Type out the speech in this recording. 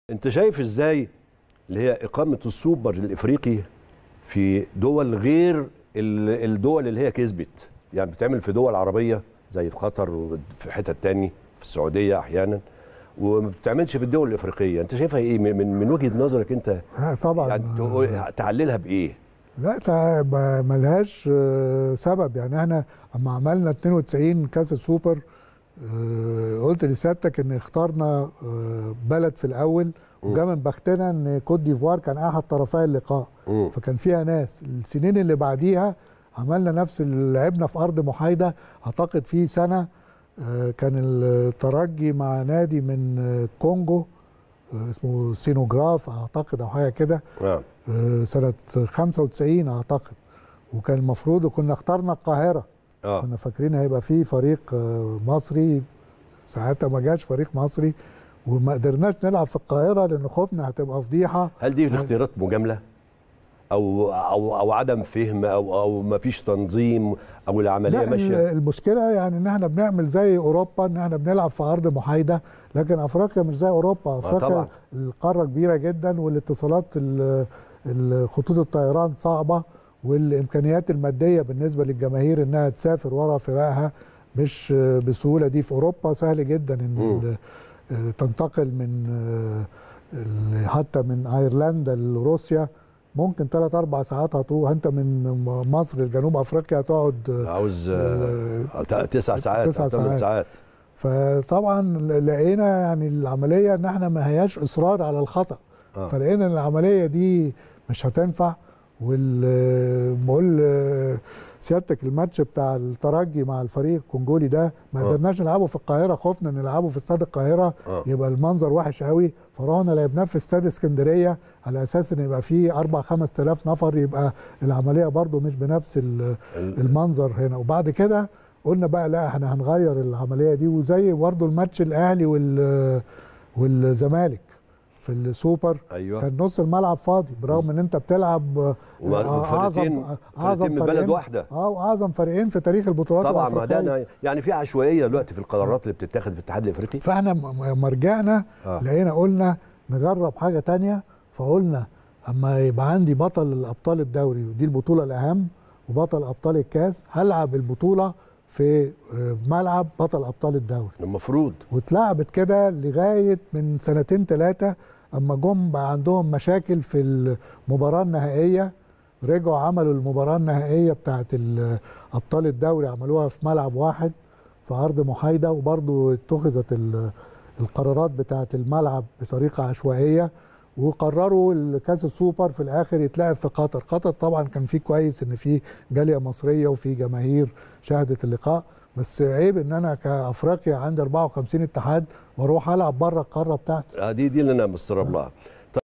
انت شايف ازاي اللي هي اقامه السوبر الافريقي في دول غير ال- الدول اللي هي كسبت يعني بتعمل في دول عربيه زي في قطر وفي حتت تاني في السعوديه احيانا وما بتعملش في الدول الافريقيه انت شايفها ايه من من- من وجهه نظرك انت آه، طبعا يعني تقول- تعللها بايه لا تع- ما- ملهاش آه، سبب يعني احنا اما عملنا 92 كاس السوبر آه، قلت لسيادتك ان اخترنا آه، بلد في الاول وجا من بختنا ان كوت ديفوار كان احد طرفي اللقاء مم. فكان فيها ناس السنين اللي بعديها عملنا نفس اللي لعبنا في ارض محايده اعتقد في سنه آه، كان الترجي مع نادي من آه، كونجو آه، اسمه سينوجراف اعتقد او حاجه كده آه. آه، سنة 95 أعتقد وكان المفروض كنا اخترنا القاهرة اه كنا فاكرين هيبقى فيه فريق آه، مصري ساعتها ما جاش فريق مصري وما قدرناش نلعب في القاهرة لأن خوفنا هتبقى فضيحة هل دي الاختيارات مجامله او او او عدم فهم او او ما فيش تنظيم او العمليه لا ال- ماشيه المشكلة يعني إن احنا بنعمل زي أوروبا إن احنا بنلعب في أرض محايدة لكن أفريقيا مش زي أوروبا أفريقيا طبعا. القارة كبيرة جدا والاتصالات ال- ال- خطوط الطيران صعبة والإمكانيات المادية بالنسبة للجماهير إنها تسافر ورا فرقها مش بسهولة دي في أوروبا سهل جدا إن مم. ال- تنتقل من ال- حتى من أيرلندا لروسيا ممكن ثلاث أربع ساعات هتروح أنت من مصر لجنوب أفريقيا هتقعد عاوز آه، تسع ساعات تسع أو ثمان ساعات. ساعات فطبعا لقينا يعني العمليه ان احنا ما هياش اصرار على الخطا آه. فلقينا ان العمليه دي مش هتنفع والمقول سيادتك الماتش بتاع الترجي مع الفريق الكونجولي ده ما آه. قدرناش نلعبه في القاهره خفنا نلعبه في استاد القاهره آه. يبقى المنظر وحش قوي فرحنا لعبناه في استاد اسكندريه على اساس ان يبقى فيه 4 5000 نفر يبقى العمليه برضو مش بنفس ال- ال- المنظر هنا وبعد كده قلنا بقى لا احنا هنغير العمليه دي وزي برضه الماتش الاهلي وال والزمالك في السوبر ايوه كان نص الملعب فاضي برغم ان انت بتلعب آه، وفرقتين فرقتين من بلد فريقين- واحده اه واعظم فريقين في تاريخ البطولات طبعا ما ده الافريقيه أنا- يعني في عشوائيه دلوقتي في القرارات اللي بتتاخد في الاتحاد الافريقي فاحنا م- م- مرجعنا آه. لقينا قلنا نجرب حاجه تانية فقلنا اما يبقى عندي بطل الابطال الدوري ودي البطوله الاهم وبطل ابطال الكاس هلعب البطوله في آه، ملعب بطل ابطال الدوري المفروض واتلعبت كده لغايه من سنتين ثلاثه اما جم بقى عندهم مشاكل في المباراه النهائيه رجعوا عملوا المباراه النهائيه بتاعت ال- ابطال الدوري عملوها في ملعب واحد في ارض محايده وبرضو اتخذت ال- القرارات بتاعت الملعب بطريقه عشوائيه وقرروا الكاس السوبر في الاخر يتلعب في قطر قطر طبعا كان فيه كويس ان في جاليه مصريه وفي جماهير شهدت اللقاء بس عيب ان انا كافريقيا عندي 54 اتحاد واروح العب بره القاره بتاعتي آه، دي دي اللي انا مستغرب لها